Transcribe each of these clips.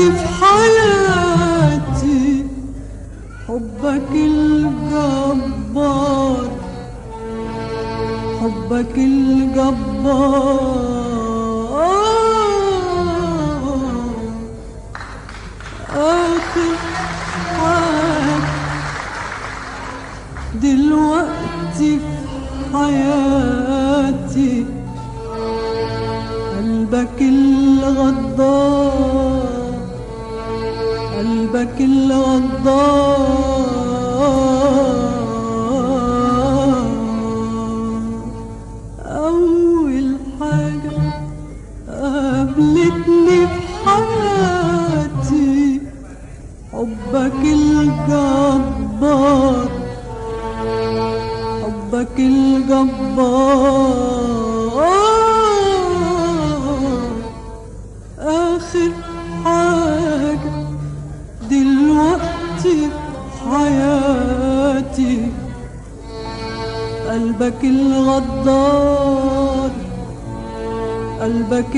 في حياتي حبك الجبار حبك الجبار آخر حاجة دلوقتي في حياتي قلبك الغدار قلبك الغدار أول حاجة قابلتني في حياتي حبك الجبار حبك الجبار آخر حاجة دلوقتي في حياتي قلبك الغدار قلبك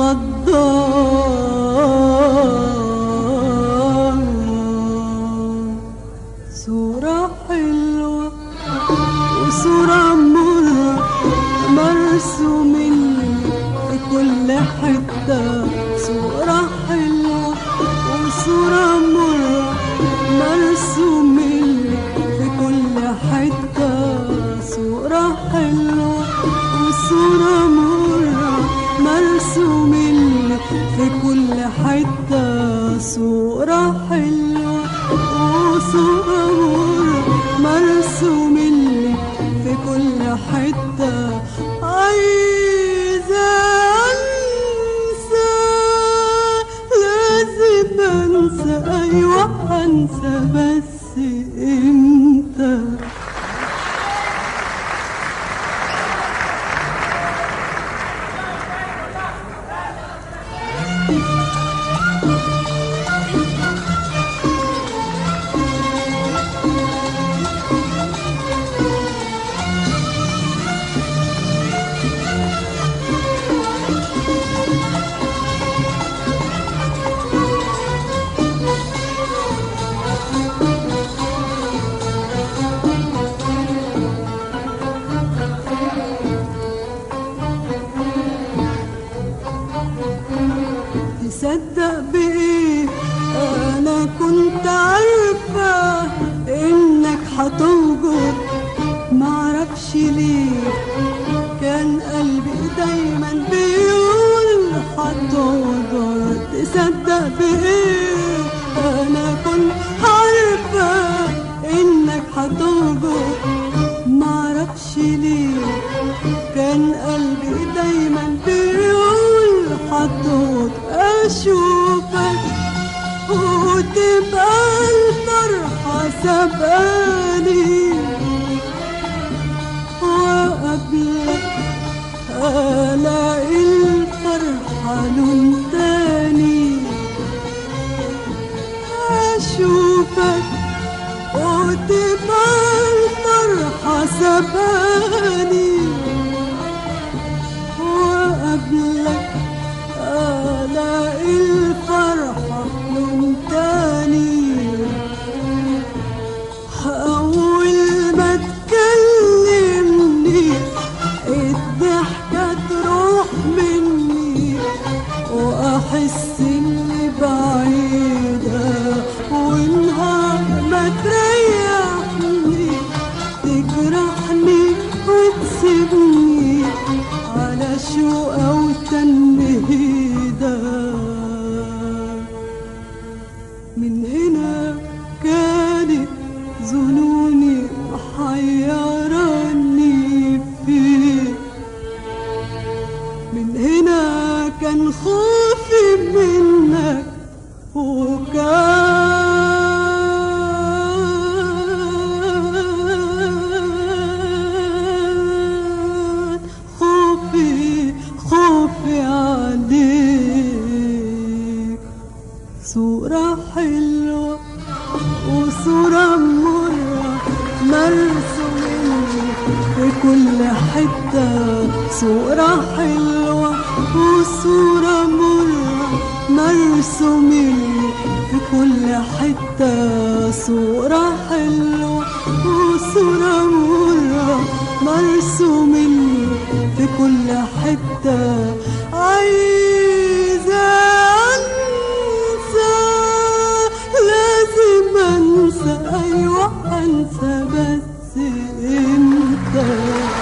الغدار صورة حلوة وصورة مرة مرسومين في كل حتة صورة حلوة وصورة مرة مرسومين في كل حتة صورة حلوة وصورة مرة مرسومين في كل حتة صورة حلوة وصورة مرة مرسومين في كل حتة عايزة أنسى لازم أنسى أيوة أنسى بس إمتى تصدق بإيه أنا كنت عارفة إنك هتوجد معرفش ليه كان قلبي دايما بيقول هتوجد تصدق بإيه أنا كنت عارفة إنك هتوجد معرفش ليه كان قلبي دايما بيقول هتقعد اشوفك وتبقى الفرحة سبقاني وقبلك الاقي الفرحة لون تاني اشوفك وتبقى الفرحة سبقاني وقبلك ألاقي الفرحة من تاني أول ما تكلمني الضحكة تروح مني وأحس إني بعيدة والنهار ما تريحني تجرحني وتسيبني على شوقة وتنهيدة من هنا كانت ظنوني حيراني فيك من هنا كان خوفي منك وكان خوفي خوفي عليك صورة حلوة وصورة مرة مرسومين في كل حتة صورة حلوة وصورة مرة مرسوم لي في كل حتة صورة حلوة وصورة مرة مرسوم لي في كل حتة عايزة أنسى لازم أنسى أيوة أنسى بس إمتى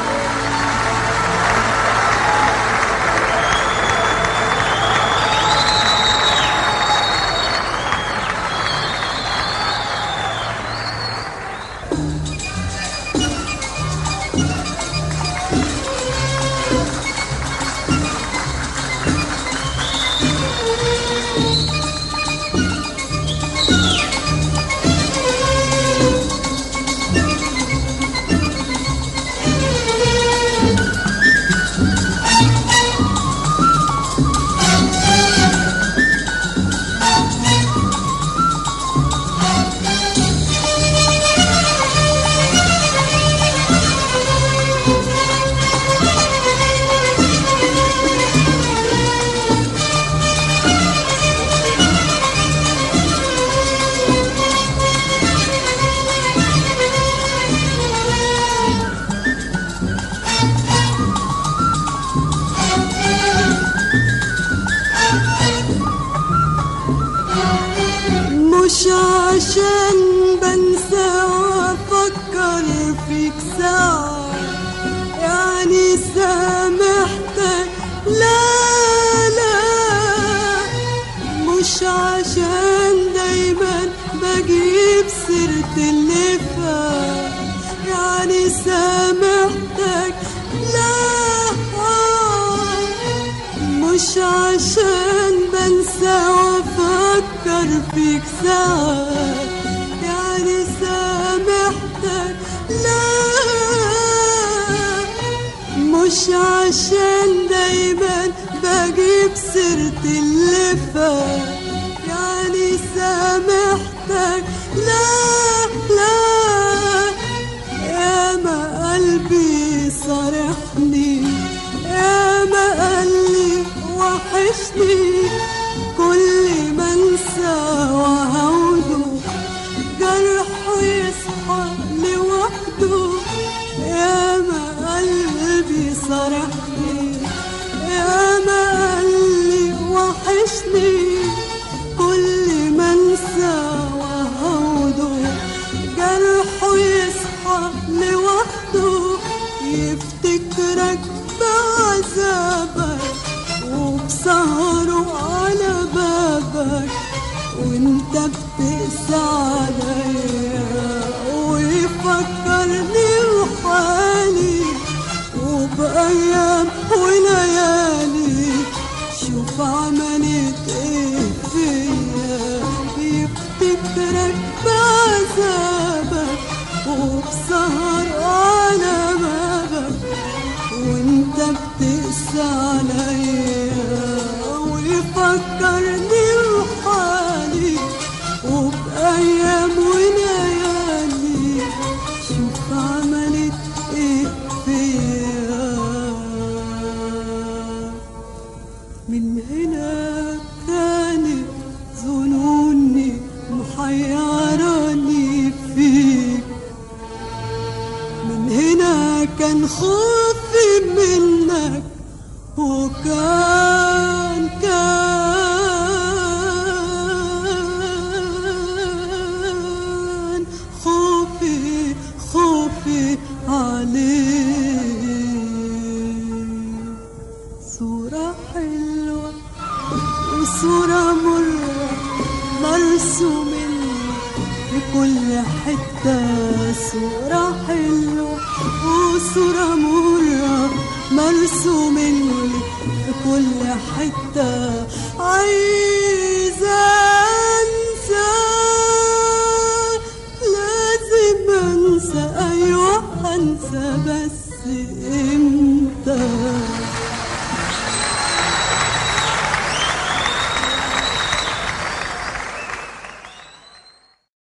مش عشان بنسى وافكر فيك ساعة يعني سامحتك لا لا مش عشان دايما بجيب سيرة اللي فات يعني سامحتك لا مش عشان بنسى وافكر فيك ساعات يعني سامحتك لا مش عشان دايما بجيب سيرة اللي فات يعني سامحتك لا لا يا ما قلبي صارحني يا ما قلبي وحشني كل ما انسى وهوده جرحه يصحى لوحده يا ما قلبي صرحني يا ما قلبي وحشني كل ما انسى وهوده جرحه يصحى لوحده يفتكرك بعذابك وبسهره على بابك وانت بتقسى عليا ويفكرني بحالي وبأيام وليالي شوف عملت ايه فيا يفتكرك بعذابك وبسهر على بابك وانت بتقسى عليا ويفكرني بحالي وبأيام وليالي شوف عملت ايه فيا من هنا كانت ظنوني محيراني فيك من هنا كان خوفي منك وكان كان خوفي خوفي عليك صورة حلوة وصورة مرة مرسوم في كل حتة صورة حلوة وصورة مرة مرسوم في كل حتة عايز